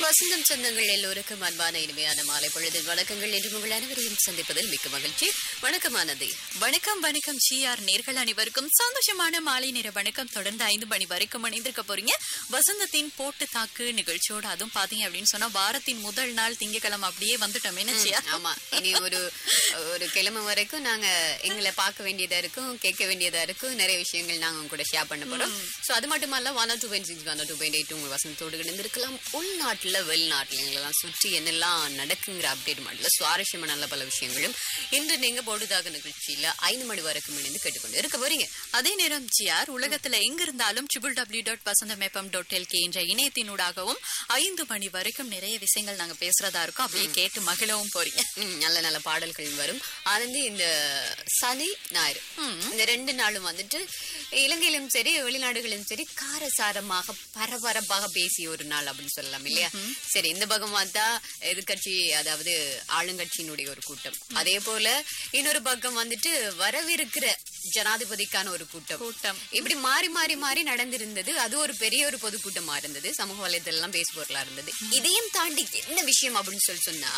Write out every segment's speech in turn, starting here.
வசந்தம் சொந்தங்கள் எல்லோருக்கும் அன்பான இனிமையான மாலை பொழுது வணக்கங்கள் என்று உங்கள் அனைவரையும் சந்திப்பதில் மிக்க மகிழ்ச்சி வணக்கமானது வணக்கம் வணக்கம் ஜிஆர் நேர்கள் அனைவருக்கும் சந்தோஷமான மாலை நேர வணக்கம் தொடர்ந்து ஐந்து மணி வரைக்கும் இணைந்திருக்க போறீங்க வசந்தத்தின் போட்டு தாக்கு நிகழ்ச்சியோட அதுவும் பாத்தீங்க அப்படின்னு சொன்னா வாரத்தின் முதல் நாள் திங்கக்கிழமை அப்படியே வந்துட்டோம் என்ன ஜிஆர் ஆமா இனி ஒரு ஒரு கிழமை வரைக்கும் நாங்க எங்களை பார்க்க வேண்டியதா இருக்கும் கேட்க வேண்டியதா இருக்கும் நிறைய விஷயங்கள் நாங்க உங்க கூட ஷேர் பண்ண போறோம் சோ அது மட்டும் அல்ல one two point six one two point eight உங்க வசந்தத்தோடு இணைந்திருக்கலாம் உள்நாட்டுல வெளிநாட்டுல எங்களெல்லாம் சுற்றி என்னெல்லாம் நடக்குங்கிற அப்டேட் மட்டும் சுவாரஸ்யமான நல்ல பல விஷயங்களும் இன்று நீங்க போடுதாக நிகழ்ச்சியில ஐந்து மணி வரைக்கும் இணைந்து கேட்டுக்கொண்டு இருக்க போறீங்க அதே நேரம் ஜிஆர் உலகத்துல எங்க இருந்தாலும் triple W dot Vasantham FM dot L என்ற இணையத்தினூடாகவும் ஐந்து மணி வரைக்கும் நிறைய விஷயங்கள் நாங்க பேசுறதா இருக்கோம் அப்படியே கேட்டு மகிழவும் போறீங்க ம், நல்ல நல்ல பாடல்கள் வரும் அது வந்து இந்த சனி ஞாயிறு இந்த ரெண்டு நாளும் வந்துட்டு இலங்கையிலும் சரி வெளிநாடுகளிலும் சரி காரசாரமாக பரபரப்பாக பேசிய ஒரு நாள் அப்படின்னு சொல்லலாம் இல்லையா சரி இந்த பக்கம் பார்த்தா எதிர்கட்சி அதாவது ஆளுங்கட்சியினுடைய ஒரு கூட்டம் அதே போல இன்னொரு பக்கம் வந்துட்டு வரவிருக்கிற ஜனாதிபதிக்கான ஒரு கூட்டம் கூட்டம் இப்படி மாறி மாறி மாறி நடந்திருந்தது அது ஒரு பெரிய ஒரு பொதுக்கூட்டமா இருந்தது சமூக வலைதளம் பேசு பொருளா இருந்தது இதையும் தாண்டி என்ன விஷயம் அப்படின்னு சொல்லி சொன்னா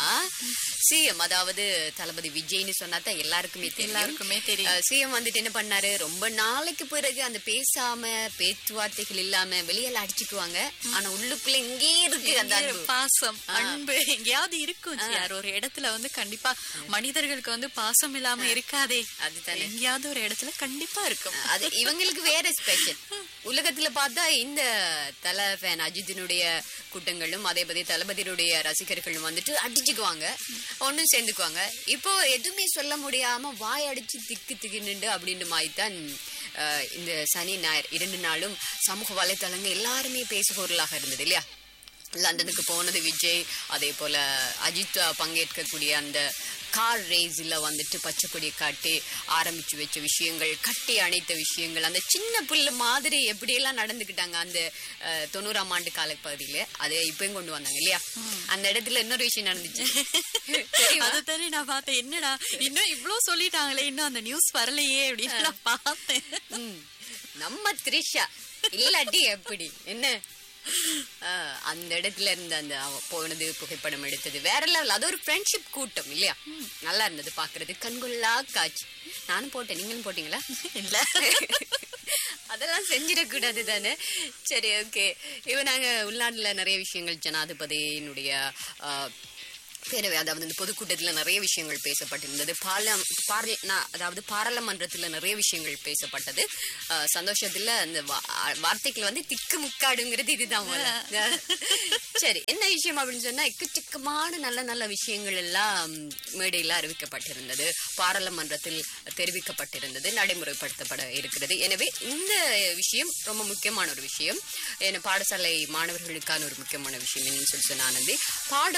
சிஎம் அதாவது தளபதி விஜய்னு சொன்னா தான் எல்லாருக்குமே தெரியும் எல்லாருக்குமே தெரியும் சிஎம் வந்துட்டு என்ன பண்ணாரு ரொம்ப நாளைக்கு பிறகு அந்த பேசாம பேச்சுவார்த்தைகள் இல்லாம வெளியில அடிச்சுக்குவாங்க ஆனா உள்ளுக்குள்ள இங்கே இருக்கு அந்த இங்கே அன்பு பாசம் அன்பு எங்கேயாவது இருக்கும் ஜிஆர் ஒரு இடத்துல வந்து கண்டிப்பா மனிதர்களுக்கு வந்து பாசம் இல்லாம இருக்காதே அதுதானே எங்கேயாவது ஒரு இடத்துல கண்டிப்பா இருக்கும் அது இவங்களுக்கு வேற ஸ்பெஷல் உலகத்துல பார்த்தா இந்த தல ஃபேன் அஜித்தினுடைய கூட்டங்களும் அதே பத்தி தளபதியுடைய ரசிகர்களும் வந்துட்டு அடிச்சுக்குவாங்க ஒன்னும் சேர்ந்துக்குவாங்க இப்போ எதுவுமே சொல்ல முடியாம வாய் அடிச்சு திக்கு திக்கு நின்று அப்படின்னு மாதிரிதான் அஹ், இந்த சனி ஞாயிறு இரண்டு நாளும் சமூக வலைத்தளங்கள் எல்லாருமே பேசுபொருளாக இருந்தது இல்லையா லண்டனுக்கு போனது விஜய் அதே போல அஜித் அஹ், பங்கேற்கக்கூடிய அந்த கார் ரேஸில் வந்துட்டு பச்சை கொடியை காட்டி ஆரம்பிச்சு வச்ச விஷயங்கள் கட்டி அணைத்த விஷயங்கள் அந்த சின்ன புல்லு மாதிரி எப்படியெல்லாம் நடந்துக்கிட்டாங்க அந்த அஹ், தொண்ணூறாம் ஆண்டு காலப்பகுதியில அதை இப்பயும் கொண்டு வந்தாங்க இல்லையா அந்த இடத்துல இன்னொரு விஷயம் நடந்துச்சு தெரியுமா? அதுதானே நான் பார்த்தேன் என்னடா இன்னும் இவ்ளோ சொல்லிட்டாங்களே இன்னும் அந்த நியூஸ் வரலையே அப்படின்னு நான் பார்த்தேன் ம். நம்ம த்ரிஷா இல்லாட்டி எப்படி என்ன ஆ, அந்த இடத்துல இருந்த அந்த அவ போனது புகைப்படம் எடுத்தது வேற லெவல் அது ஒரு ஃப்ரெண்ட்ஷிப் கூட்டம் இல்லையா நல்லா இருந்தது பாக்குறது கண்கொள்ளா காட்சி நானும் போட்டேன் நீங்களும் போட்டீங்களா இல்ல அதெல்லாம் செஞ்சிடக்கூடாது தானே சரி ஓகே இப்போ நாங்க உள்நாட்டுல நிறைய விஷயங்கள் ஜனாதிபதியினுடைய ஆ, பேரவை அதாவது இந்த பொதுக்கூட்டத்துல நிறைய விஷயங்கள் பேசப்பட்டிருந்தது பாலம் பார்ல நா- அதாவது பாராளுமன்றத்துல நிறைய விஷயங்கள் பேசப்பட்டது ஆ, சந்தோஷத்துல அந்த வா- வார்த்தைகள் வந்து திக்கு முக்காடுங்கிறது இதுதான் போல. சரி என்ன விஷயம் அப்படின்னு சொன்னா எக்கச்சக்கமான நல்ல நல்ல விஷயங்கள் எல்லாம் மேடையில் அறிவிக்கப்பட்டிருந்தது பாராளுமன்றத்தில் தெரிவிக்கப்பட்டிருந்தது நடைமுறைப்படுத்தப்பட இருக்கிறது எனவே இந்த விஷயம் ரொம்ப முக்கியமான ஒரு விஷயம் ஏன்னா பாடசாலை மாணவர்களுக்கான ஒரு முக்கியமான விஷயம் என்னன்னு சொல்லி சொன்ன ஆனந்தி பாட